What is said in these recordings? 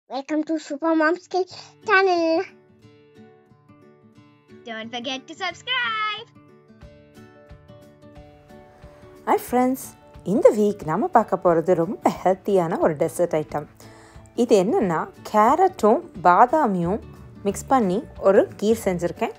Welcome to Super Mom's Kids channel. Don't forget to subscribe. Hi friends இந்த week நம்ம பார்க்க போகிறது ரொம்ப ஹெல்த்தியான ஒரு டெசர்ட் ஐட்டம் இது என்னென்னா கேரட்டும் பாதாமியும் மிக்ஸ் பண்ணி ஒரு கீர் செஞ்சுருக்கேன்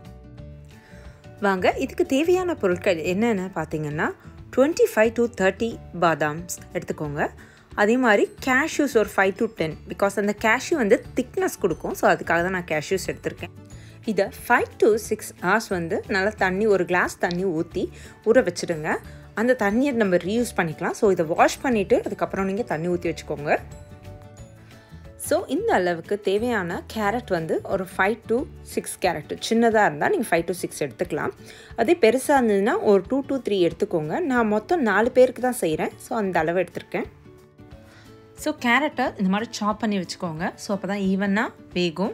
வாங்க இதுக்கு தேவையான பொருட்கள் என்னென்னு பார்த்தீங்கன்னா டுவெண்ட்டி ஃபைவ் டு தேர்ட்டி பாதாம்ஸ் எடுத்துக்கோங்க அதே மாதிரி கேஷ்யூஸ் ஒரு ஃபைவ் டு டென் பிகாஸ் அந்த கேஷ்யூ வந்து திக்னஸ் கொடுக்கும் ஸோ அதுக்காக தான் நான் கேஷ்யூஸ் எடுத்திருக்கேன் இதை ஃபைவ் டு சிக்ஸ் ஹவர்ஸ் வந்து நல்லா தண்ணி ஒரு கிளாஸ் தண்ணி ஊற்றி ஊற வச்சுடுங்க அந்த தண்ணியை நம்ம ரீயூஸ் பண்ணிக்கலாம் ஸோ இதை வாஷ் பண்ணிவிட்டு அதுக்கப்புறம் நீங்கள் தண்ணி ஊற்றி வச்சுக்கோங்க ஸோ இந்த அளவுக்கு தேவையான கேரட் வந்து ஒரு ஃபைவ் டு சிக்ஸ் கேரட் சின்னதாக இருந்தால் நீங்கள் ஃபைவ் டு சிக்ஸ் எடுத்துக்கலாம் அதே பெருசாக இருந்ததுன்னா ஒரு டூ டூ த்ரீ எடுத்துக்கோங்க நான் மொத்தம் நாலு பேருக்கு தான் செய்கிறேன் ஸோ அந்த அளவு எடுத்திருக்கேன் ஸோ கேரட்டை இந்த மாதிரி சாப் பண்ணி வச்சுக்கோங்க ஸோ அப்போ தான் ஈவனாக வேகும்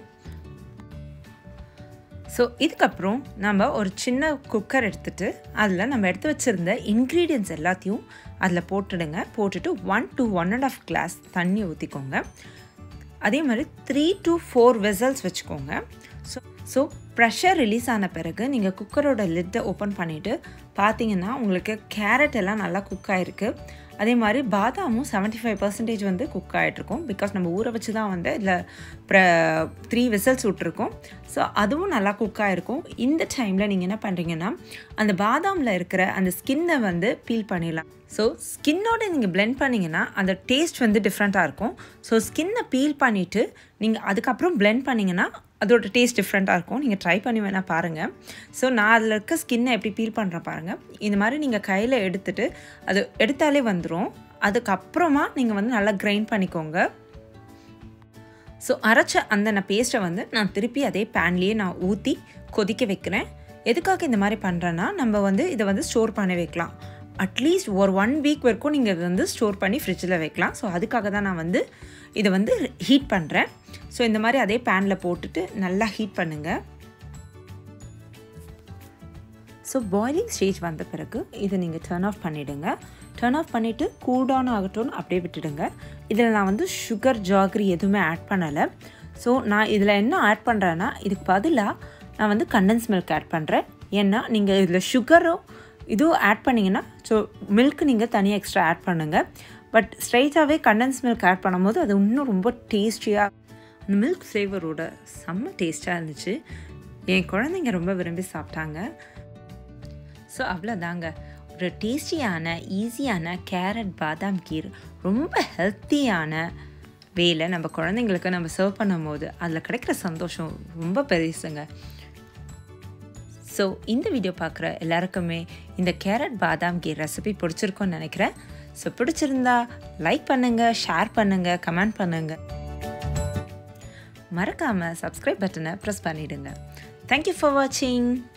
ஸோ இதுக்கப்புறம் நம்ம ஒரு சின்ன குக்கர் எடுத்துகிட்டு அதில் நம்ம எடுத்து வச்சுருந்த இன்க்ரீடியன்ஸ் எல்லாத்தையும் அதில் போட்டுடுங்க போட்டுட்டு one to one and half glass தண்ணி ஊற்றிக்கோங்க அதே மாதிரி த்ரீ டு ஃபோர் வெசல்ஸ் வச்சுக்கோங்க ஸோ ஸோ ப்ரெஷர் ரிலீஸ் ஆன பிறகு நீங்கள் குக்கரோட லிட்டை ஓப்பன் பண்ணிவிட்டு பார்த்தீங்கன்னா உங்களுக்கு கேரட் எல்லாம் நல்லா குக் ஆகிருக்கு அதே மாதிரி பாதாமும் செவன்ட்டி ஃபைவ் பர்சன்டேஜ் வந்து குக் ஆகிட்ருக்கும் பிகாஸ் நம்ம ஊற வச்சு தான் வந்து இதில் ப்ர த்ரீ விசில்ஸ் விட்ருக்கோம் ஸோ அதுவும் நல்லா குக் ஆகிருக்கும் இந்த டைமில் நீங்கள் என்ன பண்ணுறீங்கன்னா அந்த பாதாமில் இருக்கிற அந்த ஸ்கின்னை வந்து பீல் பண்ணிடலாம் ஸோ ஸ்கின்னோட நீங்கள் பிளெண்ட் பண்ணிங்கன்னா அந்த டேஸ்ட் வந்து டிஃப்ரெண்ட்டாக இருக்கும் ஸோ ஸ்கின்னை பீல் பண்ணிவிட்டு நீங்கள் அதுக்கப்புறம் பிளெண்ட் பண்ணிங்கன்னா அதோட டேஸ்ட் டிஃப்ரெண்ட்டாக இருக்கும் நீங்கள் ட்ரை பண்ணி வேணால் பாருங்கள் ஸோ நான் அதில் இருக்க ஸ்கின்னை எப்படி பீல் பண்ணுறேன் பாருங்கள் இந்த மாதிரி நீங்கள் கையில் எடுத்துகிட்டு அது எடுத்தாலே வந்துடும் அதுக்கப்புறமா நீங்கள் வந்து நல்லா கிரைண்ட் பண்ணிக்கோங்க ஸோ அரைச்ச அந்த நான் பேஸ்ட்டை வந்து நான் திருப்பி அதே பேன்லேயே நான் ஊற்றி கொதிக்க வைக்கிறேன் எதுக்காக இந்த மாதிரி பண்ணுறேன்னா நம்ம வந்து இதை வந்து ஸ்டோர் பண்ணி வைக்கலாம் அட்லீஸ்ட் ஒரு ஒன் வீக் வரைக்கும் நீங்கள் இதை வந்து ஸ்டோர் பண்ணி ஃப்ரிட்ஜில் வைக்கலாம் ஸோ அதுக்காக தான் நான் வந்து இதை வந்து ஹீட் பண்ணுறேன் ஸோ இந்த மாதிரி அதே பேனில் போட்டுட்டு நல்லா ஹீட் பண்ணுங்கள் ஸோ பாயிலிங் ஸ்டேஜ் வந்த பிறகு இதை நீங்கள் டர்ன் ஆஃப் பண்ணிவிடுங்க டர்ன் ஆஃப் பண்ணிவிட்டு கூல் டவுன் ஆகட்டும்னு அப்படியே விட்டுடுங்க இதில் நான் வந்து சுகர் ஜாகரி எதுவுமே ஆட் பண்ணலை ஸோ நான் இதில் என்ன ஆட் பண்ணுறேன்னா இதுக்கு பதிலாக நான் வந்து கண்டன்ஸ் மில்க் ஆட் பண்ணுறேன் ஏன்னா நீங்கள் இதில் சுகரும் இதுவும் ஆட் பண்ணிங்கன்னா ஸோ மில்க் நீங்கள் தனியாக எக்ஸ்ட்ரா ஆட் பண்ணுங்கள் பட் ஸ்ட்ரைட்டாகவே கண்டன்ஸ் மில்க் ஆட் பண்ணும்போது அது இன்னும் ரொம்ப டேஸ்டியாக அந்த மில்க் ஃப்ளேவரோட செம்ம டேஸ்ட்டாக இருந்துச்சு என் குழந்தைங்க ரொம்ப விரும்பி சாப்பிட்டாங்க ஸோ அவ்வளோதாங்க ஒரு டேஸ்டியான ஈஸியான கேரட் பாதாம் கீர் ரொம்ப ஹெல்த்தியான வேலை நம்ம குழந்தைங்களுக்கு நம்ம சர்வ் பண்ணும்போது அதில் கிடைக்கிற சந்தோஷம் ரொம்ப பெருசுங்க ஸோ இந்த வீடியோ பார்க்குற எல்லாருக்குமே இந்த கேரட் பாதாம் கீர் ரெசிபி பிடிச்சிருக்கோன்னு நினைக்கிறேன் ஸோ பிடிச்சிருந்தா லைக் பண்ணுங்கள் ஷேர் பண்ணுங்கள் கமெண்ட் பண்ணுங்கள் மறக்காமல் சப்ஸ்கிரைப் பட்டனை ப்ரெஸ் பண்ணிவிடுங்க தேங்க்யூ ஃபார் வாட்சிங்